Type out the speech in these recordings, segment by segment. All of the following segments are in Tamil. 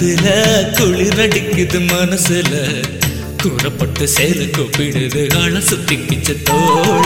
காத்துல குளிர் அடிக்குது மனசுல கூறப்பட்டு சேல கூப்பிடுது ஆள சுத்திக்கிச்ச தோழ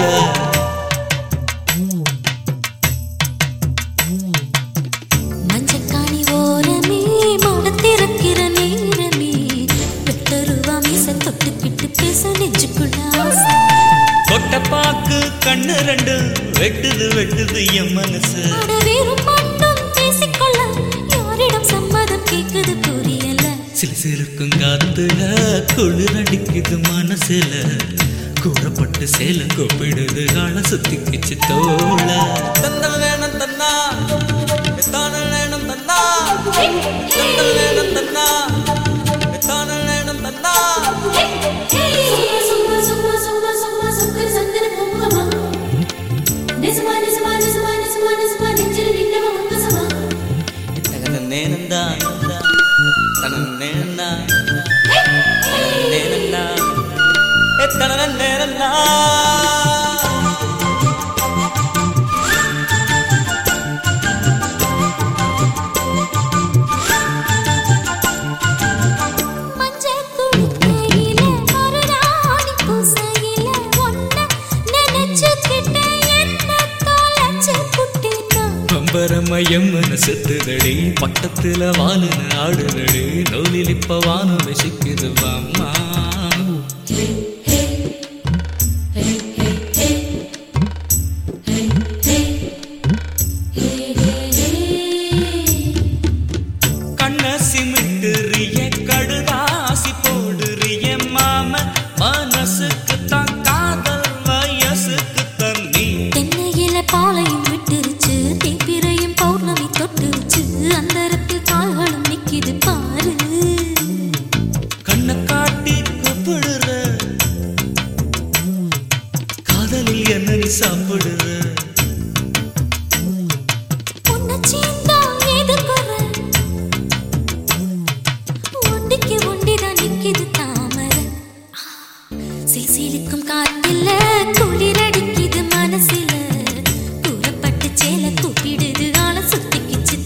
மஞ்சக்காணி ஓரமே மடத்திறக்கிற நேரமே வெட்டருவா மீச தொட்டுக்கிட்டு பேச நெஞ்சுக்குள்ள ஆசை கொட்டப்பாக்கு கண்ணு ரெண்டு வெட்டுது வெட்டுது என் மனசு அட வெறும் மட்டும் பேசிக்கொள்ள யாரிடம் சம்மதம் கேக்குது புரியல சில சிலுக்கும் காத்துல குளிர் அடிக்குது மனசுல கூறப்பட்டு சேல கூப்பிடுது ஆள சுத்திக்கிச்சு தோழ தந்தல் வேணும் தன்னா தானல் வேணும் தன்னா தந்தல் வேணும் தன்னா தானல் வேணும் தன்னா சும்மா சும்மா சும்மா சும்மா சுக்கர் சந்தன பூமுகமா நிசமா நிசமா நிசமா நிசமா நிசமா நெஞ்சில் நின்னவ உன்வசமா தகன நேனந்தா தன நேனந்தா நேனந்தா தன நேனந்தா மஞ்சள் குடுக்கையில மருதாணி பூசையில ஒன்ன நினைச்சுக்கிட்ட என்ன தொலைச்சு புட்டினா பம்பரமயம் மனசுத்துதடி பட்டத்துல வாலுன ஆடுதடி நூலில் இப்ப வானம் ரசிக்குது அம்மா கண்ண சிமிட்டுறிய கடுதாசி போடுறிய மாம மனசுக்கு தான் காதல் வயசுக்கு தண்ணி தென்னையில பாலையும் விட்டுருச்சு தேப்பிரையும் பௌர்ணமி தொட்டுருச்சு அந்தரத்தில் கால்களும் நிக்கிது பாரு கண்ணை காட்டி கூப்பிடுற காதலில் என்ன நீ சாப்பிடுற உன்னை சீந்தா ஏது குறை? ஒண்டிக்கு ஒண்டிதான் நிக்குது தாமரை. சிசிலிக்கும் காத்துல குளிரடிக்குது மனசுல. கூறப்பட்டு சேலை கூப்பிடுது ஆள சுத்திக்கிச்சு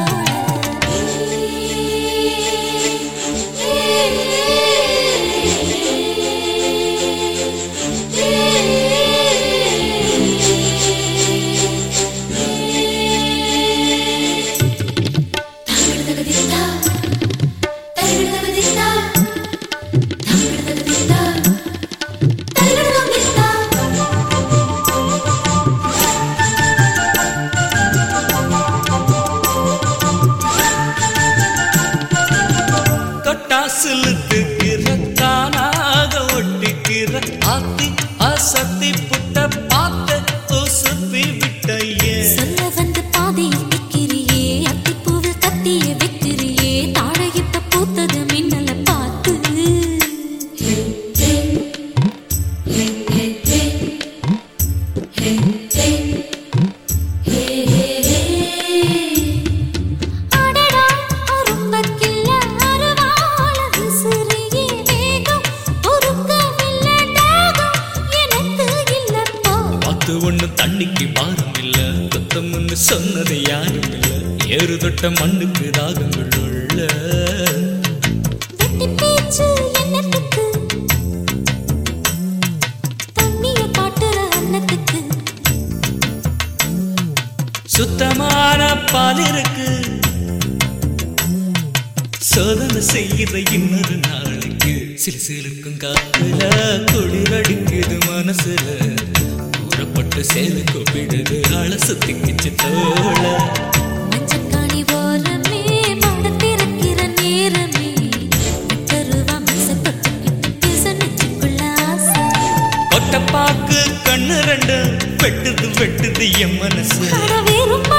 தொட்டா சிலுத்துக்கிற தானாக ஒட்டிக்கிற ஆத்தி அசத்தி புட்ட பார்த்த உசுப்பி விட்டையே சொல்ல வந்து பாதையில் நிக்கிறியே அத்திப்பூவில் கத்திய வைக்கிறியே தாழை இப்ப பூத்தது மின்னல பார்த்து அடடா அரும்பக்கில்ல அருவாள விசிறியே வேகம் பொறுக்கவில்ல தாகம் எனக்கு இல்லப்போ பார்த்து ஒண்ணு தண்ணிக்கு பாரம் இல்ல கொத்தம்னு சொன்னது யாரும் இல்ல ஏறு தொட்ட மண்ணுக்கு ராகங்கள் உள்ள வெட்டி பேச்சு என்னத்துக்கு தண்ணிய காட்டுற அன்னத்துக்கு சுத்தமான பால் இருக்கு சோதனை செய்கிற இன்னொரு நாளைக்கு சிலு சிலுக்கும் காத்துல குளிர் அடிக்குது மனசுல கூறப்பட்டு சேலை கூப்பிடுது ஆள சுத்திக்கிச்சு தோழ மஞ்சக்காணி ஓரமே மடத்திறக்கிற நேரமே கருவா மீச தொட்டுக்கிட்டு பேச நெஞ்சுக்குள்ள ஆசை கொட்டப்பாக்கு கண்ணு ரெண்டு வெட்டுது வெட்டுது என் மனசு அட வெறும்